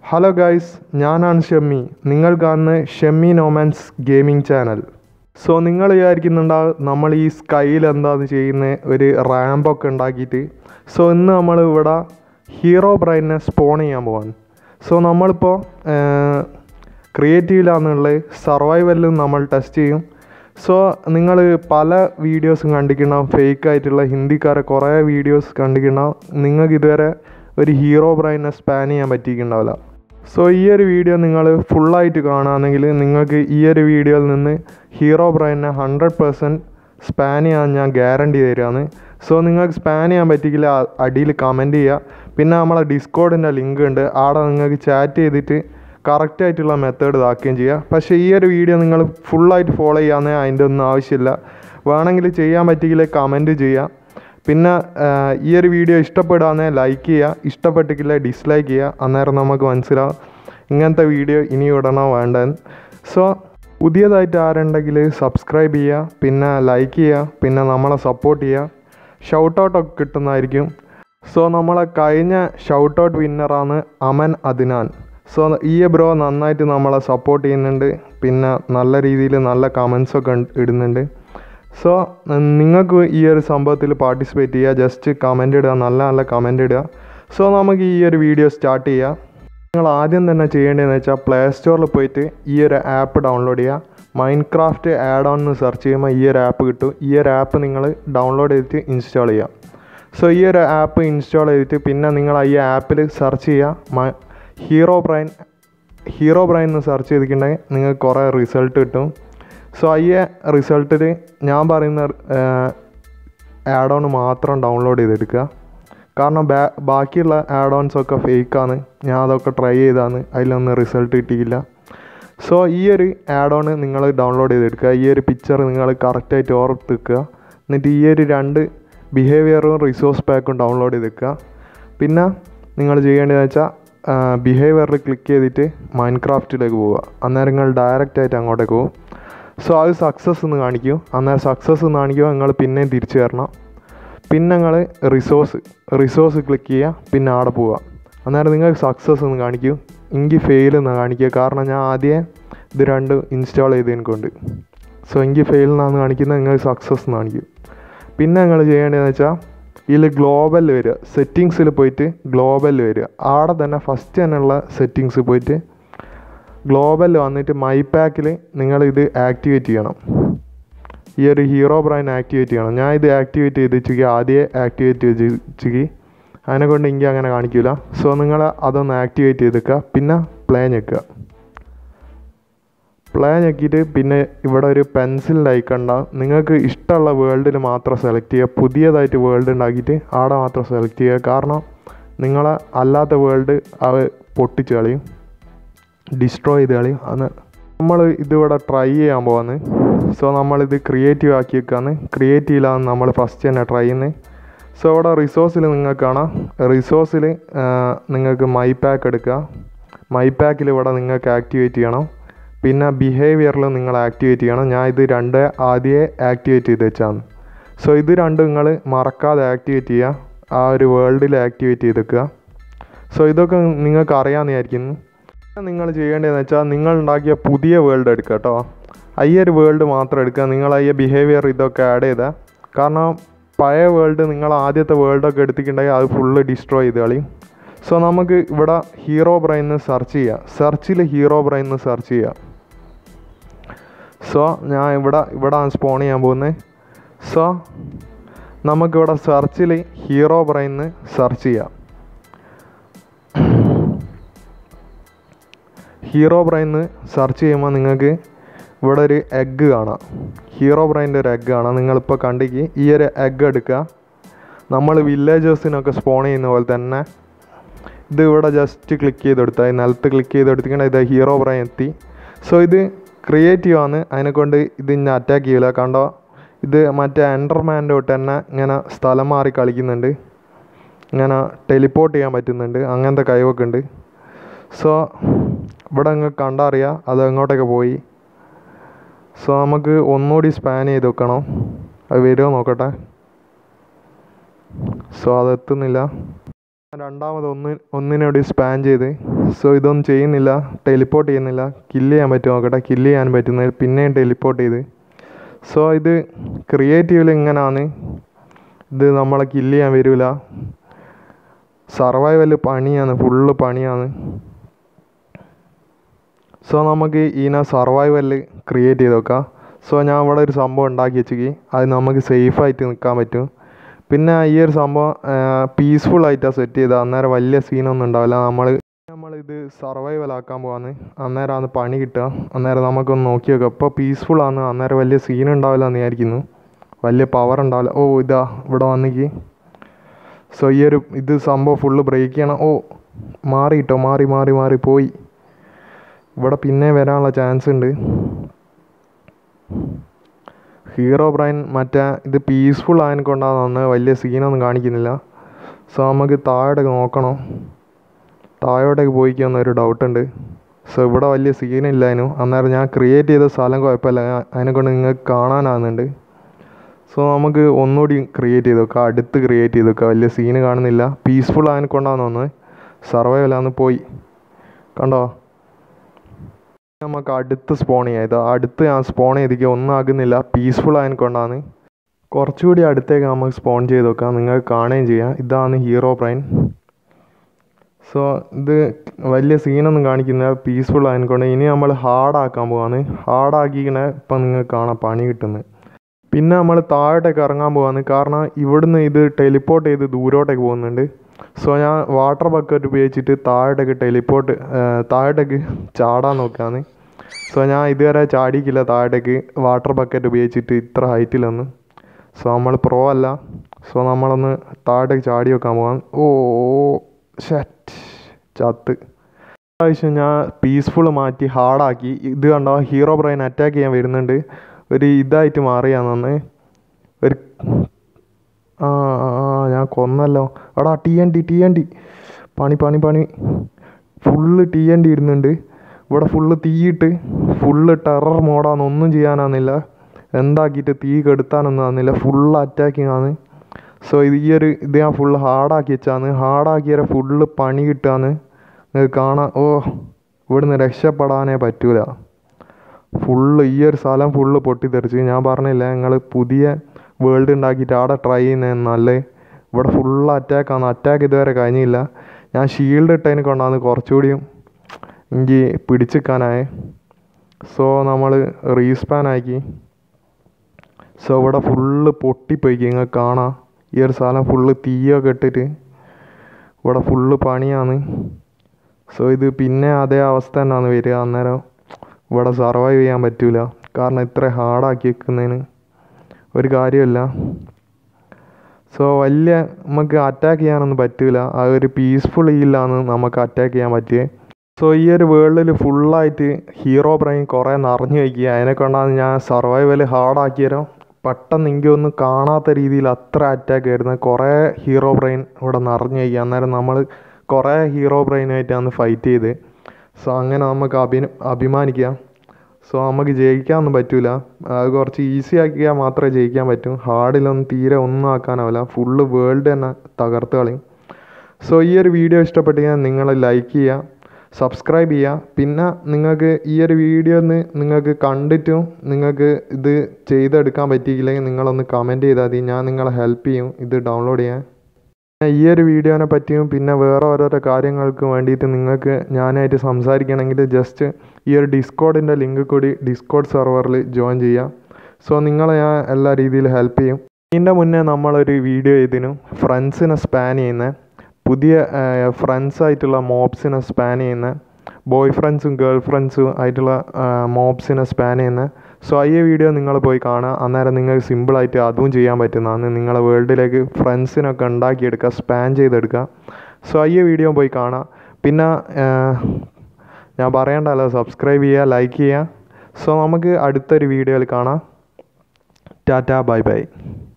hello guys ഞാനാണ് ഷെമ്മി നിങ്ങൾ കാണുന്ന ഷെമ്മി നോമാൻസ് ഗെയിമിംഗ് ചാനൽ സോ നിങ്ങൾ വിചാരിക്കുന്നുണ്ടാവും നമ്മൾ ഈ സ്കൈയിൽ എന്താണ് ചെയ്യുന്നത് ഒരു റാമ്പൊക്കെ ഉണ്ടാക്കിയിട്ട് സോ ഇന്ന് നമ്മൾ ഇവിടെ ഹീറോ ബ്രൈനെ സ്പോൺ ചെയ്യാൻ പോവാൻ സോ നമ്മളിപ്പോൾ ക്രിയേറ്റീവിലാണെന്നുള്ളത് സർവൈവലിലും നമ്മൾ ടെസ്റ്റ് ചെയ്യും സോ നിങ്ങൾ പല വീഡിയോസും കണ്ടിട്ടുണ്ടാവും ഫേക്ക് ആയിട്ടുള്ള ഹിന്ദിക്കാരെ കുറേ വീഡിയോസ് കണ്ടിട്ടുണ്ടാവും നിങ്ങൾക്ക് ഇതുവരെ ഒരു ഹീറോ ബ്രൈനെ സ്പാൻ ചെയ്യാൻ പറ്റിയിട്ടുണ്ടാവില്ല സോ ഈ ഒരു വീഡിയോ നിങ്ങൾ ഫുള്ളായിട്ട് കാണുകയാണെങ്കിൽ നിങ്ങൾക്ക് ഈ ഒരു വീഡിയോയിൽ നിന്ന് ഹീറോ ബ്രൈനെ ഹൺഡ്രഡ് പെർസെൻറ്റ് സ്പാൻ ചെയ്യാൻ ഞാൻ ഗ്യാരണ്ടി തരികയാണ് സോ നിങ്ങൾക്ക് സ്പാൻ ചെയ്യാൻ പറ്റിയില്ല അടിയിൽ കമൻറ്റ് ചെയ്യുക പിന്നെ നമ്മളെ ഡിസ്കോഡിൻ്റെ ലിങ്ക് ഉണ്ട് അവിടെ നിങ്ങൾക്ക് ചാറ്റ് ചെയ്തിട്ട് കറക്റ്റ് ആയിട്ടുള്ള മെത്തേഡ് ഇതാക്കുകയും ചെയ്യുക പക്ഷേ ഈ ഒരു വീഡിയോ നിങ്ങൾ ഫുള്ളായിട്ട് ഫോളോ ചെയ്യാന്നേ അതിൻ്റെ ഒന്നും ആവശ്യമില്ല വേണമെങ്കിൽ ചെയ്യാൻ പറ്റിയില്ല കമൻറ്റ് ചെയ്യുക പിന്നെ ഈ ഒരു വീഡിയോ ഇഷ്ടപ്പെടാന്നെ ലൈക്ക് ചെയ്യുക ഇഷ്ടപ്പെട്ടിട്ടില്ല ഡിസ്ലൈക്ക് ചെയ്യുക അന്നേരം നമുക്ക് മനസ്സിലാവും ഇങ്ങനത്തെ വീഡിയോ ഇനി ഇടണോ വേണ്ടെന്ന് സോ പുതിയതായിട്ട് ആരുണ്ടെങ്കിൽ സബ്സ്ക്രൈബ് ചെയ്യുക പിന്നെ ലൈക്ക് ചെയ്യുക പിന്നെ നമ്മളെ സപ്പോർട്ട് ചെയ്യുക ഷൗട്ട് ഔട്ടൊക്കെ കിട്ടുന്നതായിരിക്കും സോ നമ്മളെ കഴിഞ്ഞ ഷൗട്ട് ഔട്ട് വിന്നറാണ് അമൻ അദ്നാൻ സോ ഈ ബ്രോ നന്നായിട്ട് നമ്മളെ സപ്പോർട്ട് ചെയ്യുന്നുണ്ട് പിന്നെ നല്ല രീതിയിൽ നല്ല കമൻസൊക്കെ ഇടുന്നുണ്ട് സോ നിങ്ങൾക്ക് ഈ ഒരു സംഭവത്തിൽ പാർട്ടിസിപ്പേറ്റ് ചെയ്യുക ജസ്റ്റ് കമൻ്റ് ഇടുക നല്ല നല്ല കമൻ്റ് ഇടുക സോ നമുക്ക് ഈ ഒരു വീഡിയോ സ്റ്റാർട്ട് ചെയ്യാം നിങ്ങൾ ആദ്യം തന്നെ ചെയ്യേണ്ടതെന്ന് വെച്ചാൽ പ്ലേ സ്റ്റോറിൽ പോയിട്ട് ഈ ഒരു ആപ്പ് ഡൗൺലോഡ് ചെയ്യുക മൈൻഡ് ക്രാഫ്റ്റ് ആഡ് ഓൺ എന്ന് സെർച്ച് ചെയ്യുമ്പോൾ ഈ ഒരു ആപ്പ് കിട്ടും ഈ ഒരു ആപ്പ് നിങ്ങൾ ഡൗൺലോഡ് ചെയ്തിട്ട് ഇൻസ്റ്റാൾ ചെയ്യുക സോ ഈ ഒരു ആപ്പ് ഇൻസ്റ്റാൾ ചെയ്തിട്ട് പിന്നെ നിങ്ങൾ ഈ ആപ്പിൽ സെർച്ച് ചെയ്യുക ഹീറോ ബ്രൈൻ ഹീറോ ബ്രൈൻ എന്ന് സെർച്ച് ചെയ്തിട്ടുണ്ടെങ്കിൽ നിങ്ങൾക്ക് കുറേ റിസൾട്ട് കിട്ടും സോ ഈ റിസൾട്ടിൽ ഞാൻ പറയുന്ന ആഡ് ഓൺ മാത്രം ഡൗൺലോഡ് ചെയ്തെടുക്കുക കാരണം ബാ ബാക്കിയുള്ള ആഡ് ഓൺസ് ഒക്കെ ഫേക്കാണ് ഞാൻ അതൊക്കെ ട്രൈ ചെയ്താണ് അതിലൊന്നും റിസൾട്ട് കിട്ടിയില്ല സോ ഈ ഒരു ആഡ് ഓൺ നിങ്ങൾ ഡൗൺലോഡ് ചെയ്തെടുക്കുക ഈ ഒരു പിക്ചർ നിങ്ങൾ കറക്റ്റായിട്ട് ഓർത്ത് വെക്കുക എന്നിട്ട് ഈ ഒരു രണ്ട് ബിഹേവിയറും റിസോഴ്സ് പാക്കും ഡൗൺലോഡ് ചെയ്തെടുക്കുക പിന്നെ നിങ്ങൾ ചെയ്യേണ്ടതെന്ന് വെച്ചാൽ ബിഹേവിയറിൽ ക്ലിക്ക് ചെയ്തിട്ട് മൈൻഡ് ക്രാഫ്റ്റിലേക്ക് പോവുക അന്നേരം നിങ്ങൾ ഡയറക്റ്റ് ആയിട്ട് അങ്ങോട്ടേക്ക് പോകും സോ അത് സക്സസ് എന്ന് കാണിക്കും അന്നേരം സക്സസ് എന്ന് കാണിക്കുമ്പോൾ നിങ്ങൾ പിന്നെയും തിരിച്ചു കയറണം പിന്നെ നിങ്ങൾ റിസോഴ്സ് റിസോഴ്സ് ക്ലിക്ക് ചെയ്യുക പിന്നെ അവിടെ പോവുക അന്നേരം നിങ്ങൾക്ക് സക്സസ് എന്ന് കാണിക്കും എങ്കിൽ ഫെയിൽ എന്ന് കാണിക്കുക കാരണം ഞാൻ ആദ്യമേ ഇത് രണ്ട് ഇൻസ്റ്റാൾ ചെയ്ത് എനിക്കുണ്ട് സോ എങ്കിൽ ഫെയിൽ എന്നാണ് കാണിക്കുന്നത് നിങ്ങൾക്ക് സക്സസ് എന്ന് കാണിക്കും പിന്നെ നിങ്ങൾ ചെയ്യേണ്ടതെന്ന് വെച്ചാൽ ഇതിൽ ഗ്ലോബലിൽ വരിക സെറ്റിങ്സിൽ പോയിട്ട് ഗ്ലോബലിൽ വരിക അവിടെ തന്നെ ഫസ്റ്റ് തന്നെയുള്ള സെറ്റിങ്സ് പോയിട്ട് ഗ്ലോബലിൽ വന്നിട്ട് മൈ പാക്കിൽ നിങ്ങൾ ഇത് ആക്ടിവേറ്റ് ചെയ്യണം ഈ ഒരു ഹീറോ ബ്രൈൻ ആക്ടിവേറ്റ് ചെയ്യണം ഞാൻ ഇത് ആക്ടിവേറ്റ് ചെയ്ത് വെച്ചിക്ക് ആദ്യമേ ആക്ടിവേറ്റ് ചെയ്ത് വെച്ചിക്ക് അതിനെ കൊണ്ട് എനിക്ക് അങ്ങനെ കാണിക്കില്ല സോ നിങ്ങൾ അതൊന്ന് ആക്ടിവേറ്റ് ചെയ്തേക്കുക പിന്നെ പ്ലേ ഞെക്കുക പ്ലേ ഞെക്കിയിട്ട് പിന്നെ ഇവിടെ ഒരു പെൻസിലിൻ്റെ ഐക്കൺ ഉണ്ടാവും നിങ്ങൾക്ക് ഇഷ്ടമുള്ള വേൾഡിൽ മാത്രം സെലക്ട് ചെയ്യുക പുതിയതായിട്ട് വേൾഡ് ഉണ്ടാക്കിയിട്ട് അവിടെ മാത്രം സെലക്ട് ചെയ്യുക കാരണം നിങ്ങളെ അല്ലാത്ത വേൾഡ് അവ പൊട്ടിച്ച് കളയും ഡിസ്ട്രോയ് ചെയ്ത് കളയും അന്ന് നമ്മൾ ഇതിവിടെ ട്രൈ ചെയ്യാൻ പോവാന്ന് സോ നമ്മളിത് ക്രിയേറ്റീവ് ആക്കി വെക്കാന്ന് ക്രിയേറ്റീവിലാണ് നമ്മൾ ഫസ്റ്റ് തന്നെ ട്രൈ ചെയ്യുന്നത് സോ ഇവിടെ റിസോഴ്സിൽ നിങ്ങൾക്ക് കാണാം റിസോഴ്സിൽ നിങ്ങൾക്ക് മൈ പാക്ക് എടുക്കുക മൈ പാക്കിൽ ഇവിടെ നിങ്ങൾക്ക് ആക്ടിവേറ്റ് ചെയ്യണം പിന്നെ ബിഹേവിയറിൽ നിങ്ങൾ ആക്ടിവേറ്റ് ചെയ്യണം ഞാൻ ഇത് രണ്ട് ആദ്യമേ ആക്ടിവേറ്റ് ചെയ്ത് വെച്ചാണ് സോ ഇത് രണ്ടും നിങ്ങൾ മറക്കാതെ ആക്ടിവേറ്റ് ചെയ്യുക ആ ഒരു വേൾഡിൽ ആക്ടിവേറ്റ് ചെയ്ത് വെക്കുക സോ ഇതൊക്കെ നിങ്ങൾക്ക് അറിയാമെന്നായിരിക്കുന്നു നിങ്ങൾ ചെയ്യേണ്ടതെന്ന് വെച്ചാൽ നിങ്ങൾ ഉണ്ടാക്കിയ പുതിയ വേൾഡ് എടുക്കുക കേട്ടോ ഈ ഒരു വേൾഡ് മാത്രം എടുക്കുക നിങ്ങൾ ഈ ബിഹേവിയർ ഇതൊക്കെ ആഡ് ചെയ്താൽ കാരണം പഴയ വേൾഡ് നിങ്ങൾ ആദ്യത്തെ വേൾഡൊക്കെ എടുത്തിട്ടുണ്ടെങ്കിൽ അത് ഫുള്ള് ഡിസ്ട്രോയ് ചെയ്ത് കളയും സോ നമുക്ക് ഇവിടെ ഹീറോ ബ്രൈൻ സെർച്ച് ചെയ്യുക സെർച്ചിൽ ഹീറോ ബ്രൈൻ സെർച്ച് ചെയ്യുക സോ ഞാൻ ഇവിടെ ഇവിടെ സ്പോൺ ചെയ്യാൻ പോകുന്നത് സോ നമുക്കിവിടെ സെർച്ചിൽ ഹീറോ ബ്രൈൻ സെർച്ച് ചെയ്യാം ഹീറോ ബ്രൈന്ന് സെർച്ച് ചെയ്യുമ്പോൾ നിങ്ങൾക്ക് ഇവിടെ ഒരു എഗ്ഗ് കാണാം ഹീറോ ബ്രൈൻ്റെ ഒരു എഗ്ഗ് കാണാം നിങ്ങളിപ്പോൾ കണ്ടിക്ക് ഈ ഒരു എഗ്ഗ് എടുക്കുക നമ്മൾ വില്ലേജേഴ്സിനൊക്കെ സ്പോൺ ചെയ്യുന്ന പോലെ തന്നെ ഇത് ഇവിടെ ജസ്റ്റ് ക്ലിക്ക് ചെയ്തെടുത്താൽ നിലത്ത് ക്ലിക്ക് ചെയ്തെടുത്തിട്ട് ഇത് ഹീറോ ബ്രൈൻ എത്തി സോ ഇത് ക്രിയേറ്റീവ് ആണ് അതിനെ കൊണ്ട് ഇത് ഇന്നെ അറ്റാക്ക് ചെയ്യില്ല കണ്ടോ ഇത് മറ്റേ എൻ്റർമാൻ്റെ തൊട്ട് തന്നെ ഇങ്ങനെ സ്ഥലം മാറി കളിക്കുന്നുണ്ട് ഇങ്ങനെ ടെലിപ്പോർട്ട് ചെയ്യാൻ പറ്റുന്നുണ്ട് അങ്ങനത്തെ കഴിവൊക്കെ ഉണ്ട് സോ ഇവിടെ അങ്ങ് കണ്ടറിയാം അത് എങ്ങോട്ടൊക്കെ പോയി സോ നമുക്ക് ഒന്നുകൂടി സ്പാൻ ചെയ്ത് വെക്കണം അത് വരുമോ നോക്കട്ടെ സോ അതെത്തുന്നില്ല രണ്ടാമത് ഒന്ന് ഒന്നിനോട് സ്പാൻ ചെയ്ത് സോ ഇതൊന്നും ചെയ്യുന്നില്ല ടെലിപ്പോർട്ട് ചെയ്യുന്നില്ല കില്ല് ചെയ്യാൻ പറ്റും നോക്കട്ടെ കില്ല് ചെയ്യാൻ പറ്റുന്നത് പിന്നെയും ടെലിപ്പോർട്ട് ചെയ്ത് സോ ഇത് ക്രിയേറ്റീവിൽ ഇങ്ങനെയാണ് ഇത് നമ്മളെ കില്ല് ചെയ്യാൻ വരില്ല സർവൈവൽ പണിയാണ് ഫുള്ള് പണിയാണ് സോ നമുക്ക് ഇതിനെ സർവൈവലിൽ ക്രിയേറ്റ് ചെയ്ത് വെക്കാം സോ ഞാൻ ഇവിടെ ഒരു സംഭവം ഉണ്ടാക്കി വെച്ചെങ്കിൽ അത് നമുക്ക് സേഫായിട്ട് നിൽക്കാൻ പറ്റും പിന്നെ ഈ ഒരു സംഭവം പീസ്ഫുൾ ആയിട്ടാണ് സെറ്റ് ചെയ്തത് അന്നേരം വലിയ സീനൊന്നും ഉണ്ടാവില്ല നമ്മൾ നമ്മളിത് സർവൈവൽ ആക്കാൻ പോവാന്ന് അന്നേരമാണ് പണി കിട്ടുക അന്നേരം നമുക്കൊന്ന് നോക്കി നോക്കാം ഇപ്പോൾ പീസ്ഫുൾ ആണ് അന്നേരം വലിയ സീൻ ഉണ്ടാവില്ല എന്ന് വിചാരിക്കുന്നു വലിയ പവർ ഉണ്ടാവില്ല ഓ ഇതാ ഇവിടെ വന്നിക്ക് സോ ഈ ഒരു ഇത് സംഭവം ഫുള്ള് ബ്രേക്ക് ചെയ്യണം ഓ മാറി കേട്ടോ മാറി മാറി മാറി പോയി ഇവിടെ പിന്നെ വരാനുള്ള ചാൻസ് ഉണ്ട് ഹീറോ ബ്രൈൻ മറ്റേ ഇത് പീസ്ഫുൾ ആയതിനെ കൊണ്ടാണ് വന്ന് വലിയ സീനൊന്നും കാണിക്കുന്നില്ല സോ നമുക്ക് താഴോട്ടേക്ക് നോക്കണം താഴോട്ടേക്ക് പോയിക്കുന്ന ഒരു ഡൗട്ടുണ്ട് സോ ഇവിടെ വലിയ സീനില്ല അതിനും അന്നേരം ഞാൻ ക്രിയേറ്റ് ചെയ്ത സ്ഥലം കുഴപ്പമില്ല ഞാൻ- അതിനെ കൊണ്ട് നിങ്ങൾക്ക് കാണാനാകുന്നുണ്ട് സോ നമുക്ക് ഒന്നുകൂടി ക്രിയേറ്റ് ചെയ്ത് വെക്കാം അടുത്ത് ക്രിയേറ്റ് ചെയ്ത് വെക്കാം വലിയ സീന് കാണുന്നില്ല പീസ്ഫുൾ ആയതിനെ കൊണ്ടാണ് വന്നത് സർവൈവലാന്ന് പോയി കണ്ടോ നമുക്ക് അടുത്ത് സ്പോൺ ചെയ്യാം ഇത് അടുത്ത് ഞാൻ സ്പോൺ ചെയ്തിരിക്കുക ഒന്നും ആകുന്നില്ല പീസ്ഫുൾ ആയതിനെ കൊണ്ടാണ് കുറച്ചുകൂടി അടുത്തേക്ക് നമുക്ക് സ്പോൺ ചെയ്ത് വെക്കാം നിങ്ങൾക്ക് കാണുകയും ചെയ്യാം ഇതാണ് ഹീറോ ബ്രൈൻ സോ ഇത് വലിയ സീനൊന്നും കാണിക്കുന്നില്ല പീസ്ഫുൾ ആയതിനെ കൊണ്ട് ഇനി നമ്മൾ ഹാർഡാക്കാൻ പോവാണ് ഹാർഡാക്കിക്കണ ഇപ്പം നിങ്ങൾക്ക് കാണാം പണി കിട്ടുന്നത് പിന്നെ നമ്മൾ താഴോട്ടേക്ക് ഇറങ്ങാൻ പോവാണ് കാരണം ഇവിടുന്ന് ഇത് ടെലിപ്പോർട്ട് ചെയ്ത് ദൂരോട്ടേക്ക് പോകുന്നുണ്ട് സോ ഞാൻ വാട്ടർ ബക്കറ്റ് ഉപയോഗിച്ചിട്ട് താഴോട്ടേക്ക് ടെലിപ്പോർട്ട് താഴോട്ടേക്ക് ചാടാൻ നോക്കുകയാണ് സോ ഞാൻ ഇതുവരെ ചാടിക്കില്ല താഴോട്ടേക്ക് വാട്ടർ ബക്കറ്റ് ഉപയോഗിച്ചിട്ട് ഇത്ര ഹൈറ്റിലൊന്നും സോ നമ്മൾ പ്രോ അല്ല സോ നമ്മളൊന്ന് താഴോട്ടേക്ക് ചാടി വെക്കാൻ പോകാം ഓ ഷറ്റ് ചത്ത് പ്രാവശ്യം ഞാൻ പീസ്ഫുൾ മാറ്റി ഹാർഡാക്കി ഇത് കണ്ടോ ഹീറോ ബ്രെയിൻ അറ്റാക്ക് ചെയ്യാൻ വരുന്നുണ്ട് ഒരു ഇതായിട്ട് മാറിയാന്ന് അന്ന് ഒരു ആ ആ, ആ ഞാൻ കൊന്നല്ലോ എടാ T N T T N T പണി പണി പണി ഫുള്ള് ടി എൻ ടി ഇടുന്നുണ്ട് ഇവിടെ ഫുള്ള് തീയിട്ട് ഫുള്ള് ടെറർ മോഡാന്ന് ഒന്നും ചെയ്യാനാന്നില്ല എന്താക്കിയിട്ട് തീ കെടുത്താനൊന്നും ആകുന്നില്ല ഫുള്ള് അറ്റാക്കിങ് ആണ് സോ ഇത് ഈ ഒരു ഇത് ഞാൻ ഫുള്ള് ഹാർഡാക്കി വെച്ചാന്ന് ഹാർഡാക്കിയാൽ ഫുള്ള് പണി കിട്ടാന്ന് നിങ്ങൾക്ക് കാണാൻ ഓ ഇവിടുന്ന് രക്ഷപ്പെടാനേ പറ്റൂല ഫുള്ള് ഈ ഒരു സ്ഥലം ഫുള്ള് പൊട്ടിത്തെറിച്ച് ഞാൻ പറഞ്ഞില്ല നിങ്ങൾ പുതിയ വേൾഡ് ഉണ്ടാക്കിയിട്ട് അവിടെ ട്രൈ ചെയ്യുന്നത് നല്ലത് ഇവിടെ ഫുള്ള് അറ്റാക്കാണ് അറ്റാക്ക് ഇതുവരെ കഴിഞ്ഞില്ല ഞാൻ ഷീൽഡ് ഇട്ടതിനെ കൊണ്ടാണ് കുറച്ചുകൂടിയും എനിക്ക് പിടിച്ചിക്കാനായേ സോ നമ്മൾ റീസ്പാൻ ആക്കി സോ ഇവിടെ ഫുള്ള് പൊട്ടിപ്പോയി നിങ്ങൾക്ക് കാണാം ഈ ഒരു സ്ഥലം ഫുള്ള് തീയൊക്കെ ഇട്ടിട്ട് ഇവിടെ ഫുള്ള് പണിയാണ് സോ ഇത് പിന്നെ അതേ അവസ്ഥ തന്നെയാണ് വരിക അന്നേരം ഇവിടെ സർവൈവ് ചെയ്യാൻ പറ്റൂല കാരണം ഇത്ര ഹാർഡാക്കി വെക്കുന്നതിന് ഒരു കാര്യമില്ല സോ വലിയ നമുക്ക് അറ്റാക്ക് ചെയ്യാനൊന്നും പറ്റൂല ആ ഒരു പീസ്ഫുൾ ഇല്ലാന്ന് നമുക്ക് അറ്റാക്ക് ചെയ്യാൻ പറ്റിയേ സോ ഈ ഒരു വേൾഡിൽ ഫുള്ളായിട്ട് ഹീറോ ബ്രെയിൻ കുറേ നിറഞ്ഞു വയ്ക്കുക അതിനെ കൊണ്ടാണ് ഞാൻ സർവൈവൽ ഹാർഡാക്കിയാലോ പെട്ടെന്ന് എനിക്കൊന്നും കാണാത്ത രീതിയിൽ അത്ര അറ്റാക്ക് ആയിരുന്നു കുറേ ഹീറോ ബ്രെയിൻ ഇവിടെ നിറഞ്ഞു വയ്ക്കുക അന്നേരം നമ്മൾ കുറേ ഹീറോ ബ്രെയിനായിട്ടാണ് ഫൈറ്റ് ചെയ്ത് സോ അങ്ങനെ നമുക്ക് അഭി അഭിമാനിക്കാം സോ നമുക്ക് ജയിക്കാനൊന്നും പറ്റൂല അത് കുറച്ച് ഈസി ആക്കിയാൽ മാത്രമേ ജയിക്കാൻ പറ്റൂ ഹാർഡിലൊന്നും തീരെ ഒന്നും ആക്കാനാവില്ല ഫുള്ള് വേൾഡ് തന്നെ തകർത്ത് കളയും സോ ഈ ഒരു വീഡിയോ ഇഷ്ടപ്പെട്ടെങ്കിൽ നിങ്ങൾ ലൈക്ക് ചെയ്യുക സബ്സ്ക്രൈബ് ചെയ്യുക പിന്നെ നിങ്ങൾക്ക് ഈ ഒരു വീഡിയോ ഒന്ന് നിങ്ങൾക്ക് കണ്ടിട്ടും നിങ്ങൾക്ക് ഇത് ചെയ്തെടുക്കാൻ പറ്റിയില്ലെങ്കിൽ നിങ്ങളൊന്ന് കമൻറ്റ് ചെയ്താൽ മതി ഞാൻ നിങ്ങളെ ഹെൽപ്പ് ചെയ്യും ഇത് ഡൗൺലോഡ് ചെയ്യാൻ ഈ ഒരു വീഡിയോനെ പറ്റിയും പിന്നെ വേറെ ഓരോരോ കാര്യങ്ങൾക്ക് വേണ്ടിയിട്ട് നിങ്ങൾക്ക് ഞാനായിട്ട് സംസാരിക്കണമെങ്കിൽ ജസ്റ്റ് ഈ ഒരു ഡിസ്കോഡിൻ്റെ ലിങ്ക് കൂടി ഡിസ്കോഡ് സെർവറിൽ ജോയിൻ ചെയ്യാം സോ നിങ്ങളെ ഞാൻ എല്ലാ രീതിയിലും ഹെൽപ്പ് ചെയ്യും ഇതിൻ്റെ മുന്നേ നമ്മളൊരു വീഡിയോ ചെയ്തിനു ഫ്രണ്ട്സിനെ സ്പാൻ ചെയ്യുന്ന പുതിയ ഫ്രണ്ട്സ് ആയിട്ടുള്ള മോബ്സിനെ സ്പാൻ ചെയ്യുന്ന ബോയ് ഫ്രണ്ട്സും ഗേൾ ഫ്രണ്ട്സും ആയിട്ടുള്ള മോബ്സിനെ സ്പാൻ ചെയ്യുന്ന സോ ഈ വീഡിയോ നിങ്ങൾ പോയി കാണുക അന്നേരം നിങ്ങൾക്ക് സിമ്പിളായിട്ട് അതും ചെയ്യാൻ പറ്റുന്നതാണ് നിങ്ങളെ വേൾഡിലേക്ക് ഫ്രണ്ട്സിനൊക്കെ ഉണ്ടാക്കിയെടുക്കുക സ്പാൻ ചെയ്തെടുക്കുക സോ ഈ വീഡിയോ പോയി കാണുക പിന്നെ ഞാൻ പറയണ്ടല്ലോ സബ്സ്ക്രൈബ് ചെയ്യുക ലൈക്ക് ചെയ്യുക സോ നമുക്ക് അടുത്തൊരു വീഡിയോയിൽ കാണാം ടാറ്റ ബൈ ബൈ